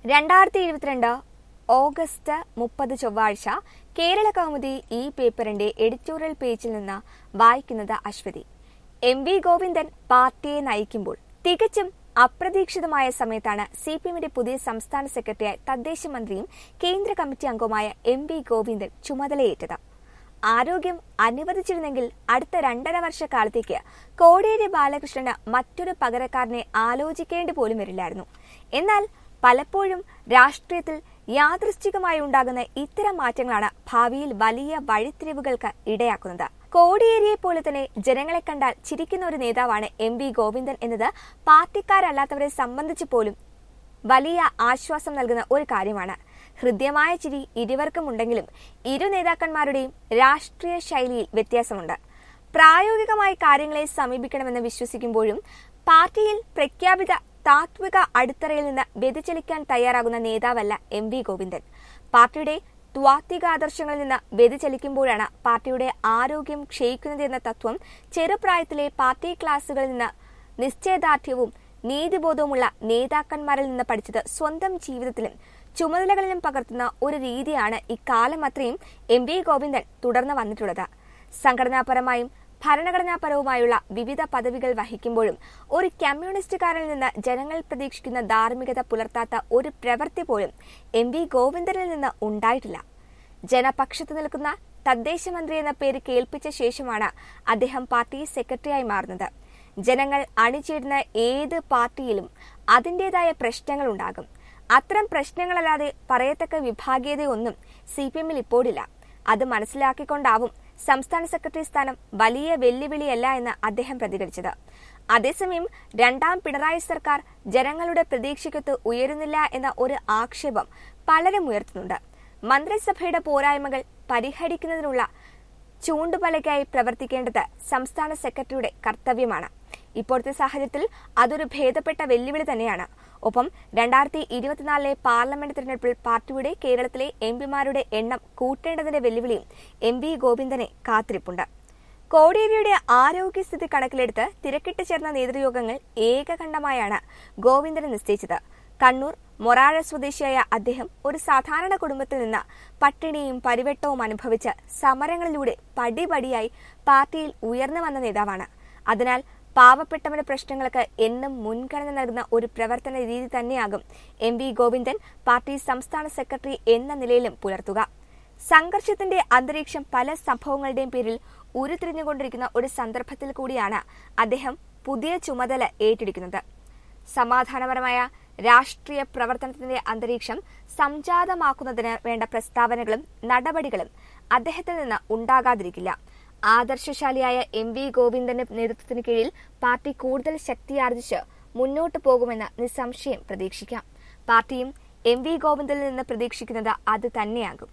രണ്ടായിരത്തി ഇരുപത്തിരണ്ട് ഓഗസ്റ്റ് മുപ്പത് ചൊവ്വാഴ്ച കേരള കൗമുദി ഈ പേപ്പറിന്റെ എഡിറ്റോറിയൽ പേജിൽ നിന്ന് വായിക്കുന്നത് അശ്വതി എം വി ഗോവിന്ദൻ പാർട്ടിയെ നയിക്കുമ്പോൾ തികച്ചും അപ്രതീക്ഷിതമായ സമയത്താണ് സി പി എമ്മിന്റെ പുതിയ സംസ്ഥാന സെക്രട്ടറിയായി തദ്ദേശ മന്ത്രിയും കേന്ദ്ര കമ്മിറ്റി അംഗവുമായ എം വി ഗോവിന്ദൻ ചുമതലയേറ്റത് ആരോഗ്യം അനുവദിച്ചിരുന്നെങ്കിൽ അടുത്ത രണ്ടര വർഷക്കാലത്തേക്ക് കോടിയേരി ബാലകൃഷ്ണന് മറ്റൊരു പകരക്കാരനെ ആലോചിക്കേണ്ടി പോലും വരില്ലായിരുന്നു എന്നാൽ പലപ്പോഴും രാഷ്ട്രീയത്തിൽ യാദൃശ്ചികമായി ഉണ്ടാകുന്ന ഇത്തരം മാറ്റങ്ങളാണ് ഭാവിയിൽ വലിയ വഴിത്തിരിവുകൾക്ക് ഇടയാക്കുന്നത് കോടിയേരിയെ പോലെ തന്നെ ജനങ്ങളെ കണ്ടാൽ ചിരിക്കുന്ന ഒരു നേതാവാണ് എം വി ഗോവിന്ദൻ എന്നത് പാർട്ടിക്കാരല്ലാത്തവരെ സംബന്ധിച്ച് പോലും വലിയ ആശ്വാസം നൽകുന്ന ഒരു കാര്യമാണ് ഹൃദ്യമായ ചിരി ഇരുവർക്കും ഉണ്ടെങ്കിലും ഇരു നേതാക്കന്മാരുടെയും രാഷ്ട്രീയ ശൈലിയിൽ വ്യത്യാസമുണ്ട് പ്രായോഗികമായ കാര്യങ്ങളെ സമീപിക്കണമെന്ന് വിശ്വസിക്കുമ്പോഴും പാർട്ടിയിൽ പ്രഖ്യാപിത താത്വിക അടിത്തറയിൽ നിന്ന് വ്യതിചലിക്കാൻ തയ്യാറാകുന്ന നേതാവല്ല എം വി ഗോവിന്ദൻ പാർട്ടിയുടെ ത്വാത്വിക ആദർശങ്ങളിൽ നിന്ന് വ്യതിചലിക്കുമ്പോഴാണ് പാർട്ടിയുടെ ആരോഗ്യം ക്ഷയിക്കുന്നത് എന്ന തത്വം ചെറുപ്രായത്തിലെ പാർട്ടി ക്ലാസുകളിൽ നിന്ന് നിശ്ചയദാർഢ്യവും നീതിബോധവുമുള്ള നേതാക്കന്മാരിൽ നിന്ന് പഠിച്ചത് സ്വന്തം ജീവിതത്തിലും ചുമതലകളിലും പകർത്തുന്ന ഒരു രീതിയാണ് ഇക്കാലം അത്രയും എം വി ഗോവിന്ദൻ തുടർന്ന് വന്നിട്ടുള്ളത് സംഘടനാപരമായും ഭരണഘടനാപരവുമായുള്ള വിവിധ പദവികൾ വഹിക്കുമ്പോഴും ഒരു കമ്മ്യൂണിസ്റ്റുകാരനിൽ നിന്ന് ജനങ്ങൾ പ്രതീക്ഷിക്കുന്ന ധാർമ്മികത പുലർത്താത്ത ഒരു പ്രവൃത്തി പോലും എം വി ഗോവിന്ദനിൽ നിന്ന് ഉണ്ടായിട്ടില്ല ജനപക്ഷത്ത് നിൽക്കുന്ന തദ്ദേശ മന്ത്രി എന്ന പേര് കേൾപ്പിച്ച ശേഷമാണ് അദ്ദേഹം പാർട്ടി സെക്രട്ടറിയായി മാറുന്നത് ജനങ്ങൾ അണിചേരുന്ന ഏത് പാർട്ടിയിലും അതിൻ്റെതായ പ്രശ്നങ്ങൾ ഉണ്ടാകും അത്തരം പ്രശ്നങ്ങളല്ലാതെ പറയത്തക്ക വിഭാഗീയതയൊന്നും സി പി എമ്മിൽ ഇപ്പോഴില്ല അത് മനസ്സിലാക്കിക്കൊണ്ടാവും സംസ്ഥാന സെക്രട്ടറി സ്ഥാനം വലിയ വെല്ലുവിളിയല്ല എന്ന് അദ്ദേഹം പ്രതികരിച്ചത് അതേസമയം രണ്ടാം പിണറായി സർക്കാർ ജനങ്ങളുടെ പ്രതീക്ഷയ്ക്കൊത്ത് ഉയരുന്നില്ല എന്ന ഒരു ആക്ഷേപം പലരും ഉയർത്തുന്നുണ്ട് മന്ത്രിസഭയുടെ പോരായ്മകൾ പരിഹരിക്കുന്നതിനുള്ള ചൂണ്ടുപലകയായി പ്രവർത്തിക്കേണ്ടത് സംസ്ഥാന സെക്രട്ടറിയുടെ കർത്തവ്യമാണ് ഇപ്പോഴത്തെ സാഹചര്യത്തിൽ അതൊരു ഭേദപ്പെട്ട വെല്ലുവിളി തന്നെയാണ് ഒപ്പം രണ്ടായിരത്തി ഇരുപത്തിനാലിലെ പാർലമെന്റ് തിരഞ്ഞെടുപ്പിൽ പാർട്ടിയുടെ കേരളത്തിലെ എം പിമാരുടെ എണ്ണം കൂട്ടേണ്ടതിന്റെ വെല്ലുവിളിയും എം വി ഗോവിന്ദനെ കാത്തിരിപ്പുണ്ട് കോടിയേരിയുടെ ആരോഗ്യസ്ഥിതി കണക്കിലെടുത്ത് തിരക്കിട്ട് ചേർന്ന നേതൃയോഗങ്ങൾ ഏകകണ്ഠമായാണ് ഗോവിന്ദനെ നിശ്ചയിച്ചത് കണ്ണൂർ മൊറാഴ സ്വദേശിയായ അദ്ദേഹം ഒരു സാധാരണ കുടുംബത്തിൽ നിന്ന് പട്ടിണിയും പരിവട്ടവും അനുഭവിച്ച് സമരങ്ങളിലൂടെ പടിപടിയായി പാർട്ടിയിൽ ഉയർന്നു വന്ന നേതാവാണ് അതിനാൽ പാവപ്പെട്ടവരുടെ പ്രശ്നങ്ങൾക്ക് എന്നും മുൻഗണന നൽകുന്ന ഒരു പ്രവർത്തന രീതി തന്നെയാകും എം വി ഗോവിന്ദൻ പാർട്ടി സംസ്ഥാന സെക്രട്ടറി എന്ന നിലയിലും പുലർത്തുക സംഘർഷത്തിന്റെ അന്തരീക്ഷം പല സംഭവങ്ങളുടെയും പേരിൽ ഉരുത്തിരിഞ്ഞുകൊണ്ടിരിക്കുന്ന ഒരു സന്ദർഭത്തിൽ കൂടിയാണ് അദ്ദേഹം പുതിയ ചുമതല ഏറ്റെടുക്കുന്നത് സമാധാനപരമായ രാഷ്ട്രീയ പ്രവർത്തനത്തിന്റെ അന്തരീക്ഷം സംജാതമാക്കുന്നതിന് വേണ്ട പ്രസ്താവനകളും നടപടികളും അദ്ദേഹത്തിൽ നിന്ന് ഉണ്ടാകാതിരിക്കില്ല ആദർശശാലിയായ എം വി ഗോവിന്ദന്റെ നേതൃത്വത്തിന് കീഴിൽ പാർട്ടി കൂടുതൽ ശക്തിയാർജിച്ച് മുന്നോട്ടു പോകുമെന്ന് നിസ്സംശയം പ്രതീക്ഷിക്കാം പാർട്ടിയും എം വി ഗോവിന്ദനിൽ നിന്ന് പ്രതീക്ഷിക്കുന്നത് അത് തന്നെയാകും